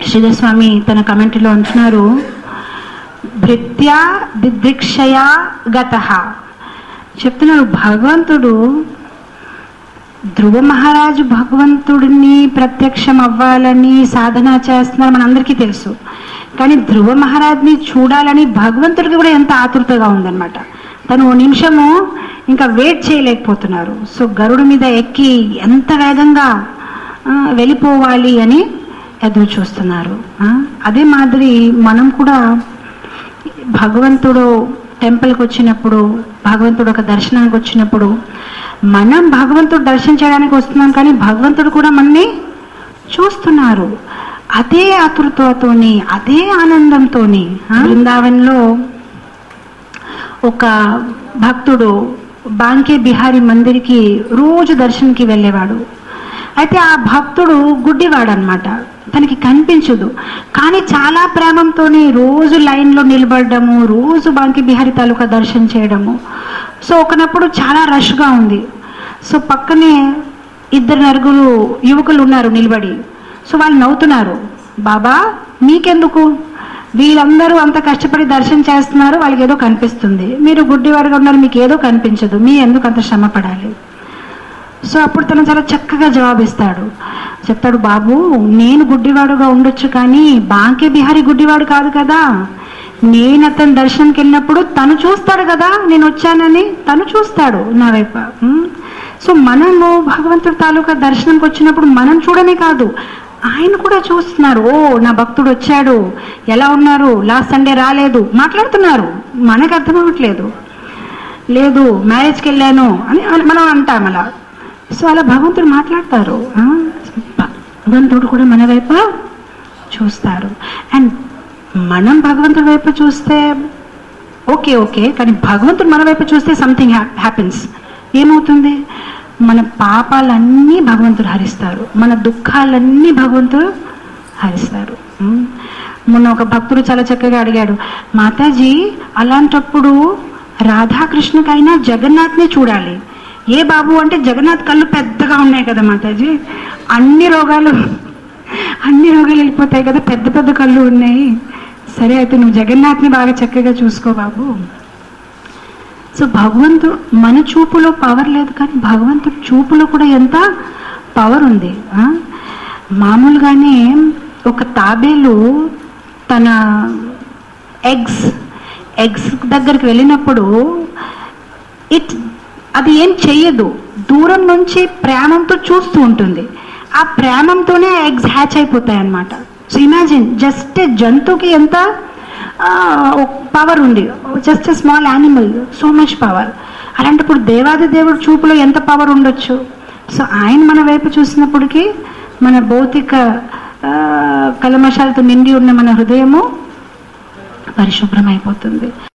శ్రీధస్వామి తన కమెంట్లో అంటున్నారు భృత్యా దిదృక్షయా గత చెప్తున్నారు భగవంతుడు ధ్రువ మహారాజు భగవంతుడిని ప్రత్యక్షం అవ్వాలని సాధన చేస్తున్నారు మనందరికీ తెలుసు కానీ ధ్రువ మహారాజ్ని చూడాలని భగవంతుడికి కూడా ఎంత ఆతృతగా ఉందన్నమాట తను ఓ నిమిషము ఇంకా వెయిట్ చేయలేకపోతున్నారు సో గరుడు మీద ఎక్కి ఎంత వేగంగా ఆ, వెళ్ళిపోవాలి అని ఎదురు చూస్తున్నారు ఆ, అదే మాదిరి మనం కూడా భగవంతుడు టెంపుల్కి వచ్చినప్పుడు భగవంతుడు ఒక దర్శనానికి వచ్చినప్పుడు మనం భగవంతుడు దర్శనం చేయడానికి వస్తున్నాం కానీ భగవంతుడు కూడా మనని చూస్తున్నారు అదే ఆతృతతోని అదే ఆనందంతోని ఆ, బృందావన్లో ఒక భక్తుడు బాంకే బిహారీ మందిర్కి రోజు దర్శనంకి వెళ్ళేవాడు అయితే ఆ భక్తుడు గుడ్డివాడు అనమాట తనకి కనిపించదు కానీ చాలా ప్రేమంతోనే రోజు లైన్లో నిలబడము రోజు బాంకే బిహారీ తాలూకా దర్శనం చేయడము సో ఒకనప్పుడు చాలా రష్గా ఉంది సో పక్కనే ఇద్దరు నలుగురు యువకులు ఉన్నారు నిలబడి సో వాళ్ళు నవ్వుతున్నారు బాబా మీకెందుకు వీళ్ళందరూ అంత కష్టపడి దర్శనం చేస్తున్నారు వాళ్ళకి ఏదో కనిపిస్తుంది మీరు గుడ్డివాడుగా ఉన్నారు మీకు ఏదో కనిపించదు మీ ఎందుకు అంత శ్రమ పడాలి సో అప్పుడు తను చాలా చక్కగా జవాబిస్తాడు చెప్తాడు బాబు నేను గుడ్డివాడుగా ఉండొచ్చు కానీ బాంకే బిహారీ గుడ్డివాడు కాదు కదా నేను అతని దర్శనంకి వెళ్ళినప్పుడు తను చూస్తాడు కదా నేను వచ్చానని తను చూస్తాడు నా వైపు ఉమ్. సో మనము భగవంతుడి తాలూకా దర్శనంకి వచ్చినప్పుడు మనం చూడమే కాదు ఆయన కూడా చూస్తున్నారు ఓ నా భక్తుడు వచ్చాడు ఎలా ఉన్నారు లాస్ట్ సండే రాలేదు మాట్లాడుతున్నారు మనకు అర్థం అవ్వట్లేదు లేదు మ్యారేజ్కి వెళ్ళాను అని అని మనం అంటాం అలా సో అలా భగవంతుడు మాట్లాడతారు ఆ? భగవంతుడు కూడా మన వైపు చూస్తారు అండ్ మనం భగవంతుడి వైపు చూస్తే ఓకే ఓకే కానీ భగవంతుడు మన వైపు చూస్తే సంథింగ్ హ్యాపెన్స్ ఏమవుతుంది మన పాపాలన్నీ భగవంతుడు హరిస్తారు మన దుఃఖాలన్నీ భగవంతుడు హరిస్తారు ఉమ్. మొన్న ఒక భక్తుడు చాలా చక్కగా అడిగాడు మాతాజీ అలాంటప్పుడు రాధాకృష్ణకైనా జగన్నాథ్ని చూడాలి ఏ బాబు అంటే జగన్నాథ్ కళ్ళు పెద్దగా ఉన్నాయి కదా మాతాజీ అన్ని రోగాలు అన్ని రోగాలు వెళ్ళిపోతాయి కదా పెద్ద పెద్ద కళ్ళు ఉన్నాయి సరే అయితే నువ్వు జగన్నాథ్ని బాగా చక్కగా చూసుకో బాబు సో భగవంతుడు మన చూపులో పవర్ లేదు కానీ భగవంతుడు చూపులో కూడా ఎంత పవర్ ఉంది ఆ? మామూలుగానే ఒక తాబేలు తన ఎగ్స్ ఎగ్స్ దగ్గరికి వెళ్ళినప్పుడు ఇట్ అది ఏం చెయ్యదు దూరం నుంచి ప్రేమంతో చూస్తూ ఉంటుంది ఆ ప్రేమంతోనే ఎగ్స్ హ్యాచ్ అయిపోతాయి అన్నమాట సో ఇమాజిన్ జస్ట్ జంతువుకి ఎంత పవర్ ఉంది just small animal so much power అలాంటప్పుడు దేవాది దేవుడు చూపులో ఎంత పవర్ ఉండొచ్చు సో ఆయన మన వైపు చూసినప్పటికీ మన భౌతిక ఆ, కల్మషాలతో నిండి ఉన్న మన హృదయము పరిశుభ్రం అయిపోతుంది